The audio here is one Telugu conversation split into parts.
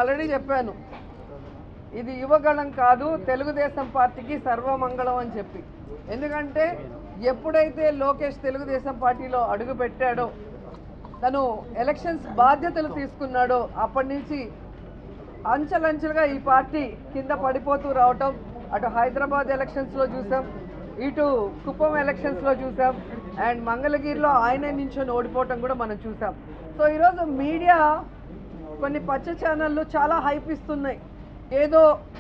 ఆల్రెడీ చెప్పాను ఇది యువగళం కాదు తెలుగుదేశం పార్టీకి సర్వమంగళం అని చెప్పి ఎందుకంటే ఎప్పుడైతే లోకేష్ తెలుగుదేశం పార్టీలో అడుగు పెట్టాడో తను ఎలక్షన్స్ బాధ్యతలు తీసుకున్నాడో అప్పటి నుంచి అంచెలంచెలుగా ఈ పార్టీ కింద పడిపోతూ రావటం అటు హైదరాబాద్ ఎలక్షన్స్లో చూసాం ఇటు కుప్పం ఎలక్షన్స్లో చూసాం అండ్ మంగళగిరిలో ఆయనే నించొని ఓడిపోవటం కూడా మనం చూసాం సో ఈరోజు మీడియా కొన్ని పచ్చ ఛానళ్ళు చాలా హైప్ ఇస్తున్నాయి ఏదో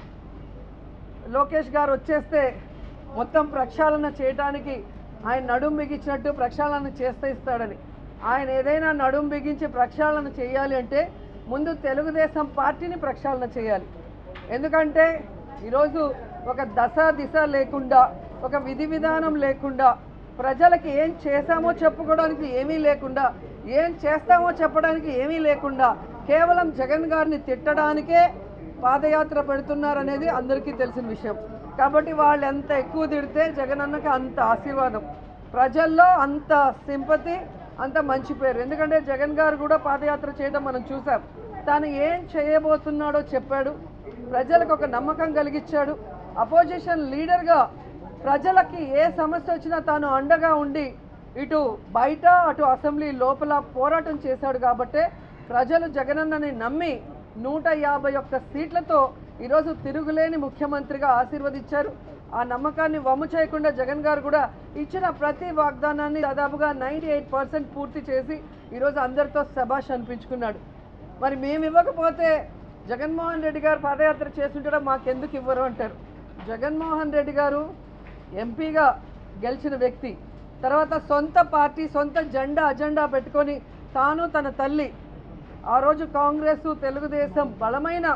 లోకేష్ గారు వచ్చేస్తే మొత్తం ప్రక్షాళన చేయడానికి ఆయన నడుం బిగించినట్టు ప్రక్షాళన చేస్తే ఇస్తాడని ఆయన ఏదైనా నడుం బిగించి ప్రక్షాళన చేయాలి అంటే ముందు తెలుగుదేశం పార్టీని ప్రక్షాళన చేయాలి ఎందుకంటే ఈరోజు ఒక దశ దిశ లేకుండా ఒక విధి విధానం లేకుండా ప్రజలకి ఏం చేశామో చెప్పుకోవడానికి ఏమీ లేకుండా ఏం చేస్తామో చెప్పడానికి ఏమీ లేకుండా కేవలం జగన్ గారిని తిట్టడానికే పాదయాత్ర పెడుతున్నారనేది అందరికీ తెలిసిన విషయం కాబట్టి వాళ్ళు ఎంత ఎక్కువ తిడితే జగన్ అన్నకి అంత ఆశీర్వాదం ప్రజల్లో అంత సింపతి అంత మంచి పేరు ఎందుకంటే జగన్ గారు కూడా పాదయాత్ర చేయడం మనం చూసాం తాను ఏం చేయబోతున్నాడో చెప్పాడు ప్రజలకు ఒక నమ్మకం కలిగించాడు అపోజిషన్ లీడర్గా ప్రజలకి ఏ సమస్య వచ్చినా తాను అండగా ఉండి ఇటు బయట అటు అసెంబ్లీ లోపల పోరాటం చేశాడు కాబట్టే ప్రజలు జగనన్నని నమ్మి నూట యాభై ఒక్క సీట్లతో ఈరోజు తిరుగులేని ముఖ్యమంత్రిగా ఆశీర్వదించారు ఆ నమ్మకాన్ని వమ్ము చేయకుండా జగన్ గారు కూడా ఇచ్చిన ప్రతి వాగ్దానాన్ని దాదాపుగా నైంటీ ఎయిట్ పర్సెంట్ పూర్తి చేసి ఈరోజు అందరితో శబాష్ అనిపించుకున్నాడు మరి మేము ఇవ్వకపోతే జగన్మోహన్ రెడ్డి గారు పాదయాత్ర చేస్తుంటే మాకెందుకు ఇవ్వరు అంటారు జగన్మోహన్ రెడ్డి గారు ఎంపీగా గెలిచిన వ్యక్తి తర్వాత సొంత పార్టీ సొంత జెండా అజెండా పెట్టుకొని తాను తన తల్లి ఆ రోజు కాంగ్రెస్ తెలుగుదేశం బలమైన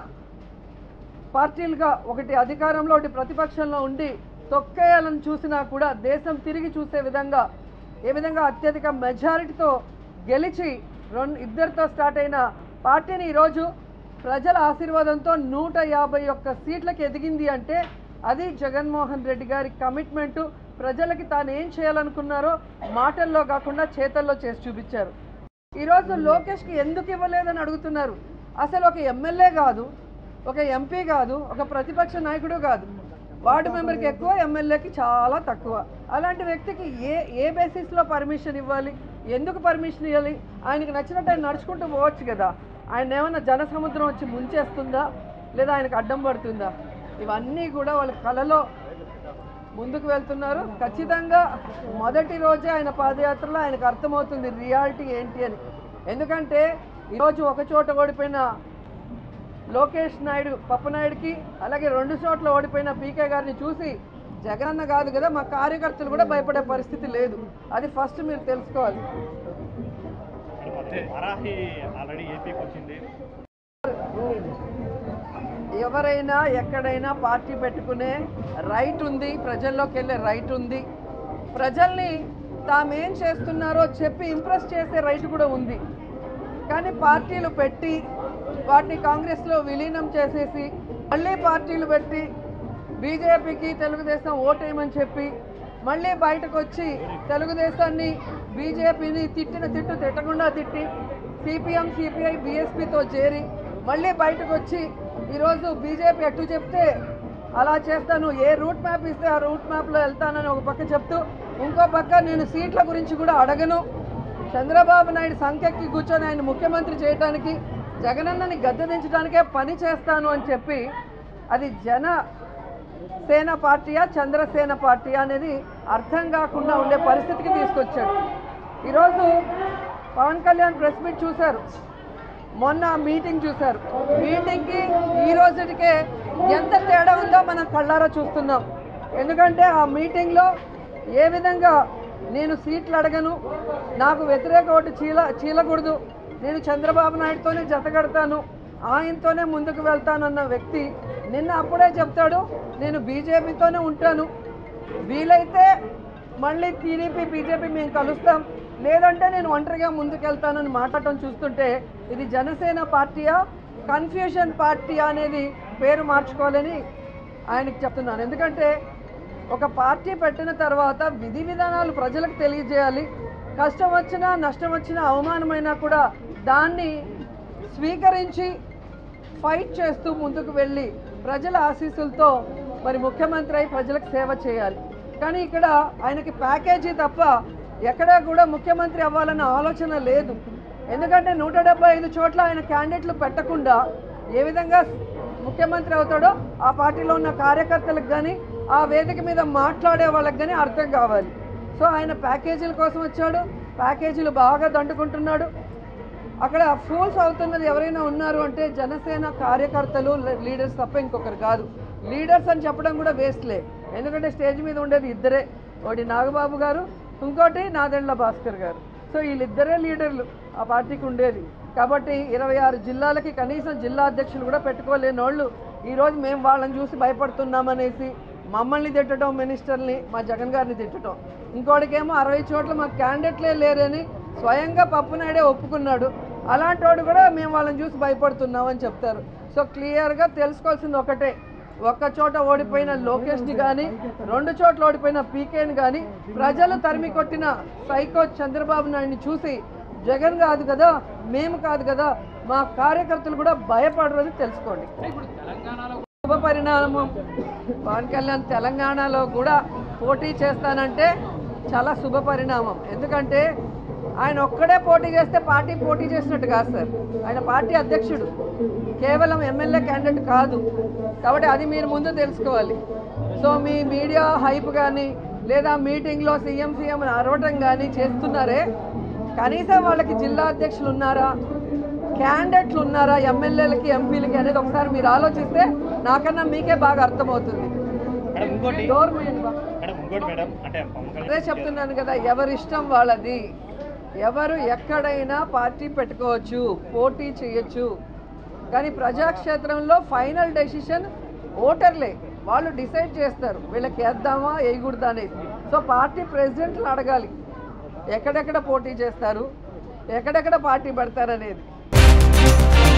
పార్టీలుగా ఒకటి అధికారంలో ఒకటి ప్రతిపక్షంలో ఉండి తొక్కేయాలని చూసినా కూడా దేశం తిరిగి చూసే విధంగా ఏ విధంగా అత్యధిక మెజారిటీతో గెలిచి రెండు ఇద్దరితో స్టార్ట్ అయిన పార్టీని ఈరోజు ప్రజల ఆశీర్వాదంతో నూట యాభై ఒక్క సీట్లకు ఎదిగింది అంటే అది జగన్మోహన్ రెడ్డి గారి కమిట్మెంటు ప్రజలకి తాను ఏం చేయాలనుకున్నారో మాటల్లో కాకుండా చేతల్లో చేసి చూపించారు ఈరోజు లోకేష్కి ఎందుకు ఇవ్వలేదని అడుగుతున్నారు అసలు ఒక ఎమ్మెల్యే కాదు ఒక ఎంపీ కాదు ఒక ప్రతిపక్ష నాయకుడు కాదు వార్డు మెంబర్కి ఎక్కువ ఎమ్మెల్యేకి చాలా తక్కువ అలాంటి వ్యక్తికి ఏ ఏ బేసిస్లో పర్మిషన్ ఇవ్వాలి ఎందుకు పర్మిషన్ ఇవ్వాలి ఆయనకి నచ్చినట్టు ఆయన నడుచుకుంటూ పోవచ్చు కదా ఆయన ఏమైనా జనసముద్రం వచ్చి ముంచేస్తుందా లేదా ఆయనకు అడ్డం పడుతుందా ఇవన్నీ కూడా వాళ్ళ కళలో ముందుకు వెళ్తున్నారు ఖచ్చితంగా మొదటి రోజే ఆయన పాదయాత్రలో ఆయనకు అర్థమవుతుంది రియాలిటీ ఏంటి అని ఎందుకంటే ఈరోజు ఒక చోట ఓడిపోయిన లోకేష్ నాయుడు పప్పనాయుడికి అలాగే రెండు చోట్ల ఓడిపోయిన పీకే గారిని చూసి జగనన్న కాదు కదా మా కార్యకర్తలు కూడా భయపడే పరిస్థితి లేదు అది ఫస్ట్ మీరు తెలుసుకోవాలి వరాహి ఆల్రెడీ ఏపీకి వచ్చింది ఎవరైనా ఎక్కడైనా పార్టీ పెట్టుకునే రైట్ ఉంది ప్రజల్లోకి వెళ్ళే రైట్ ఉంది ప్రజల్ని తామేం చేస్తున్నారో చెప్పి ఇంప్రెస్ చేసే రైట్ కూడా ఉంది కానీ పార్టీలు పెట్టి వాటిని కాంగ్రెస్లో విలీనం చేసేసి మళ్ళీ పార్టీలు పెట్టి బీజేపీకి తెలుగుదేశం ఓటేయమని చెప్పి మళ్ళీ బయటకు వచ్చి తెలుగుదేశాన్ని బీజేపీని తిట్టిన తిట్టు తిట్టకుండా తిట్టి సిపిఎం సిపిఐ బీఎస్పీతో చేరి మళ్ళీ బయటకు వచ్చి ఈరోజు బీజేపీ ఎటు చెప్తే అలా చేస్తాను ఏ రూట్ మ్యాప్ ఇస్తే ఆ రూట్ మ్యాప్లో వెళ్తానని ఒక పక్క చెప్తూ ఇంకో పక్క నేను సీట్ల గురించి కూడా అడగను చంద్రబాబు నాయుడు సంఖ్యకి కూర్చొని ఆయన ముఖ్యమంత్రి చేయడానికి జగనన్నని గద్దె దించడానికే పని చేస్తాను అని చెప్పి అది జన సేన పార్టీయా చంద్రసేన పార్టీయా అనేది అర్థం కాకుండా ఉండే పరిస్థితికి తీసుకొచ్చాడు ఈరోజు పవన్ కళ్యాణ్ ప్రెస్ మీట్ చూశారు మొన్న మీటింగ్ చూశారు మీటింగ్కి ఈ రోజుటికే ఎంత తేడా ఉందో మనం కళ్ళారా చూస్తున్నాం ఎందుకంటే ఆ మీటింగ్లో ఏ విధంగా నేను సీట్లు అడగను నాకు వ్యతిరేక ఓటు చీల చీలకూడదు నేను చంద్రబాబు నాయుడుతోనే జతగడతాను ఆయనతోనే ముందుకు వెళ్తానన్న వ్యక్తి నిన్న అప్పుడే చెప్తాడు నేను బీజేపీతోనే ఉంటాను వీలైతే మళ్ళీ టీడీపీ బీజేపీ మేము కలుస్తాం లేదంటే నేను ఒంటరిగా ముందుకెళ్తానని మాట్లాడటం చూస్తుంటే ఇది జనసేన పార్టీయా కన్ఫ్యూషన్ పార్టీయా అనేది పేరు మార్చుకోవాలని ఆయనకి చెప్తున్నాను ఎందుకంటే ఒక పార్టీ పెట్టిన తర్వాత విధి విధానాలు ప్రజలకు తెలియజేయాలి కష్టం వచ్చినా నష్టం వచ్చినా అవమానమైనా కూడా దాన్ని స్వీకరించి ఫైట్ చేస్తూ ముందుకు వెళ్ళి ప్రజల ఆశీస్సులతో మరి ముఖ్యమంత్రి అయి ప్రజలకు సేవ చేయాలి కానీ ఇక్కడ ఆయనకి ప్యాకేజీ తప్ప ఎక్కడా కూడా ముఖ్యమంత్రి అవ్వాలన్న ఆలోచన లేదు ఎందుకంటే నూట డెబ్బై ఐదు చోట్ల ఆయన క్యాండిడేట్లు పెట్టకుండా ఏ విధంగా ముఖ్యమంత్రి అవుతాడో ఆ పార్టీలో ఉన్న కార్యకర్తలకు కానీ ఆ వేదిక మీద మాట్లాడే వాళ్ళకి కానీ అర్థం కావాలి సో ఆయన ప్యాకేజీల కోసం వచ్చాడు ప్యాకేజీలు బాగా దండుకుంటున్నాడు అక్కడ ఫూల్స్ అవుతున్నది ఎవరైనా ఉన్నారు అంటే జనసేన కార్యకర్తలు లీడర్స్ తప్ప ఇంకొకరు కాదు లీడర్స్ అని చెప్పడం కూడా వేస్ట్లే ఎందుకంటే స్టేజ్ మీద ఉండేది ఇద్దరే ఒకటి నాగబాబు గారు ఇంకోటి నాదెండ్ల భాస్కర్ గారు సో వీళ్ళిద్దరే లీడర్లు ఆ పార్టీకి ఉండేది కాబట్టి ఇరవై ఆరు జిల్లాలకి కనీసం జిల్లా అధ్యక్షులు కూడా పెట్టుకోలేని వాళ్ళు ఈరోజు మేము వాళ్ళని చూసి భయపడుతున్నామనేసి మమ్మల్ని తిట్టడం మినిస్టర్ని మా జగన్ గారిని తిట్టడం ఇంకోటికేమో అరవై చోట్ల మాకు క్యాండిడేట్లే లేరని స్వయంగా పప్పునాయుడే ఒప్పుకున్నాడు అలాంటి వాడు కూడా మేము వాళ్ళని చూసి భయపడుతున్నామని చెప్తారు సో క్లియర్గా తెలుసుకోవాల్సింది ఒకటే ఒక్క చోట ఓడిపోయిన లోకేష్ని కానీ రెండు చోట్ల ఓడిపోయిన పీకేని కానీ ప్రజలు తరిమి కొట్టిన సైకో చంద్రబాబు నాయుడిని చూసి జగన్ కాదు కదా మేము కాదు కదా మా కార్యకర్తలు కూడా భయపడరు అని తెలుసుకోండి శుభ పరిణామం పవన్ కళ్యాణ్ తెలంగాణలో కూడా పోటీ చేస్తానంటే చాలా శుభ పరిణామం ఎందుకంటే ఆయన ఒక్కడే పోటీ చేస్తే పార్టీ పోటీ చేసినట్టు కాదు సార్ ఆయన పార్టీ అధ్యక్షుడు కేవలం ఎమ్మెల్యే క్యాండిడేట్ కాదు కాబట్టి అది మీరు ముందు తెలుసుకోవాలి సో మీ మీడియా హైప్ కానీ లేదా మీటింగ్లో సీఎం సీఎం అని అరవటం కానీ చేస్తున్నారే కనీసం వాళ్ళకి జిల్లా అధ్యక్షులు ఉన్నారా క్యాండిడేట్లు ఉన్నారా ఎమ్మెల్యేలకి ఎంపీలకి అనేది ఒకసారి మీరు ఆలోచిస్తే నాకన్నా మీకే బాగా అర్థమవుతుంది మేడం ఇంకోటి డోర్ మూయండి బా. మేడం ఇంకోటి మేడం అంటే పవన్ అదే కళ్యాణ్ చెప్తున్నాను కదా ఎవరిష్టం వాళ్ళది ఎవరు ఎక్కడైనా పార్టీ పెట్టుకోవచ్చు పోటీ చేయొచ్చు కానీ ప్రజాక్షేత్రంలో ఫైనల్ డెసిషన్ ఓటర్లే వాళ్ళు డిసైడ్ చేస్తారు వీళ్ళకి వేద్దామా వేయకూడదా అనేది సో పార్టీ ప్రెసిడెంట్లు అడగాలి ఎక్కడెక్కడ పోటీ చేస్తారు ఎక్కడెక్కడ పార్టీ పెడతారు అనేది